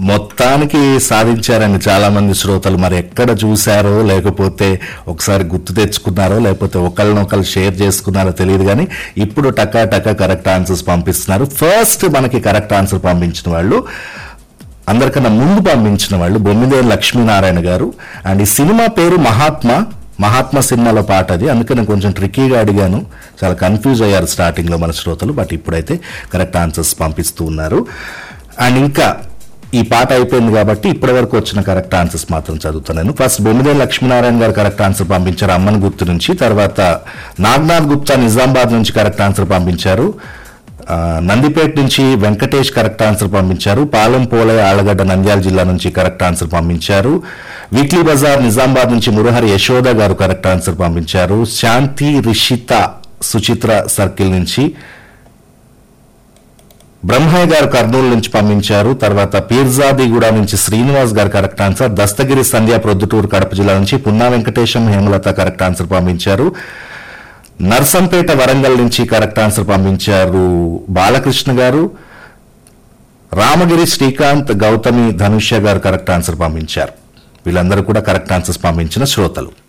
మొత్తానికి సాధించారని చాలా మంది శ్రోతలు మరి ఎక్కడ చూశారో లేకపోతే ఒకసారి గుర్తు తెచ్చుకున్నారో లేకపోతే ఒకళ్ళనొకళ్ళు షేర్ చేసుకున్నారో తెలియదు కానీ ఇప్పుడు టకా టకా కరెక్ట్ ఆన్సర్స్ పంపిస్తున్నారు ఫస్ట్ మనకి కరెక్ట్ ఆన్సర్ పంపించిన వాళ్ళు అందరికన్నా ముందు పంపించిన వాళ్ళు బొమ్మిదేని లక్ష్మీనారాయణ గారు అండ్ ఈ సినిమా పేరు మహాత్మా మహాత్మా సినిమాలో పాట అది అందుకని కొంచెం ట్రిక్కీగా అడిగాను చాలా కన్ఫ్యూజ్ అయ్యారు స్టార్టింగ్ లో మన శ్రోతలు బట్ ఇప్పుడైతే కరెక్ట్ ఆన్సర్స్ పంపిస్తూ ఉన్నారు అండ్ ఇంకా ఈ పాట అయిపోయింది కాబట్టి ఇప్పటి వరకు వచ్చిన కరెక్ట్ ఆన్సర్స్ మాత్రం చదువుతున్నాను ఫస్ట్ బొమ్మిదేని లక్ష్మీనారాయణ గారు కరెక్ట్ ఆన్సర్ పంపించారు అమ్మన్ గుర్తు నుంచి తర్వాత నాగ్నాథ్ గుప్తా నిజామాబాద్ నుంచి కరెక్ట్ ఆన్సర్ పంపించారు ఆ, నందిపేట నుంచి వెంకటేష్ కరెక్ట్ ఆన్సర్ పంపించారు పాలెం పోలయ ఆలగడ్డ నంద్యాల జిల్లా నుంచి కరెక్ట్ ఆన్సర్ పంపించారు వీక్లీ బజార్ నిజామాబాద్ నుంచి మురహరి యశోద గారు కరెక్ట్ ఆన్సర్ పంపించారు శాంతి రిషిత సుచిత్ర సర్కిల్ నుంచి బ్రహ్మయ్య గారు కర్నూలు నుంచి పంపించారు తర్వాత పీర్జాదిగూడ నుంచి శ్రీనివాస్ గారు కరెక్ట్ ఆన్సర్ దస్తగిరి సంధ్య ప్రొద్దుటూరు కడప జిల్లా నుంచి పున్నా వెంకటేశం హేమలత కరెక్ట్ ఆన్సర్ పంపించారు నర్సంపేట వరంగల్ నుంచి కరెక్ట్ ఆన్సర్ పంపించారు బాలకృష్ణ గారు రామగిరి శ్రీకాంత్ గౌతమి ధనుష్య గారు కరెక్ట్ ఆన్సర్ పంపించారు వీళ్ళందరూ కూడా కరెక్ట్ ఆన్సర్స్ పంపించిన శ్రోతలు